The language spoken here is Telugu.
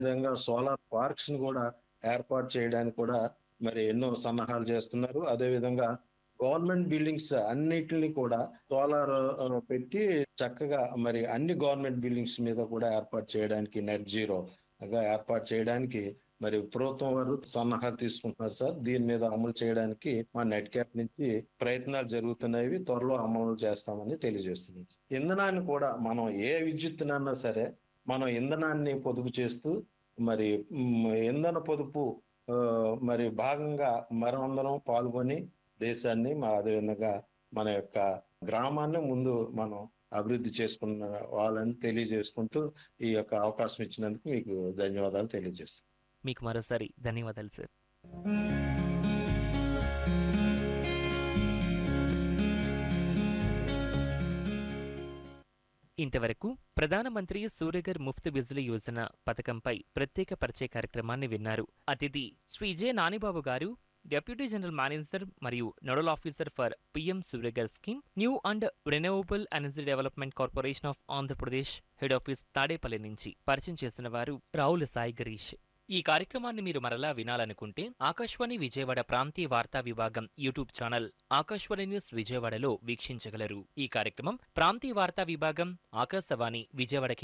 విధంగా సోలార్ పార్క్స్ ని కూడా ఏర్పాటు చేయడానికి కూడా మరి ఎన్నో సన్నాహాలు చేస్తున్నారు అదే విధంగా గవర్నమెంట్ బిల్డింగ్స్ అన్నిటిని కూడా సోలార్ పెట్టి చక్కగా మరి అన్ని గవర్నమెంట్ బిల్డింగ్స్ మీద కూడా ఏర్పాటు చేయడానికి నెట్ జీరో గా ఏర్పాటు చేయడానికి మరి ప్రభుత్వం వారు సన్నాహాలు తీసుకుంటున్నారు సార్ దీని మీద అమలు చేయడానికి మా నెట్ క్యాప్ నుంచి ప్రయత్నాలు జరుగుతున్నాయి త్వరలో అమలు చేస్తామని తెలియజేస్తున్నాం ఇంధనాన్ని కూడా మనం ఏ విద్యుత్తునన్నా సరే మనం ఇంధనాన్ని పొదుపు చేస్తూ మరి మ్, ఇంధన పొదుపు ఆ, మరి భాగంగా మనందరం పాల్గొని దేశాన్ని మా అదేవిధంగా మన యొక్క గ్రామాన్ని ముందు మనం అభివృద్ధి చేసుకున్న వాళ్ళని తెలియజేసుకుంటూ ఈ యొక్క అవకాశం ఇచ్చినందుకు మీకు ధన్యవాదాలు తెలియజేస్తాను మీకు మరోసారి ధన్యవాదాలు సార్ ఇంతవరకు ప్రధానమంత్రి సూర్యగర్ ముఫ్త్ బిజ్లీ యోజన పథకంపై ప్రత్యేక పరిచయ కార్యక్రమాన్ని విన్నారు అతిథి శ్రీ జె నానిబాబు గారు డెప్యూటీ జనరల్ మేనేజర్ మరియు nodal officer for PM Suryaghar scheme new and renewable energy development corporation of Andhra Pradesh head office Tadepalli నుంచి పరిచయం చేసిన వారు రావుల సాయి గరీష్ ఈ కార్యక్రమాన్ని మీరు మరలా వినాలనుకుంటే ఆకాశవాణి విజయవాడ ప్రాంతీయ వార్తా విభాగం యూట్యూబ్ ఛానల్ ఆకాశవాణి న్యూస్ విజయవాడలో వీక్షించగలరు ఈ కార్యక్రమం ప్రాంతీయ వార్తా విభాగం ఆకాశవాణి విజయవాడ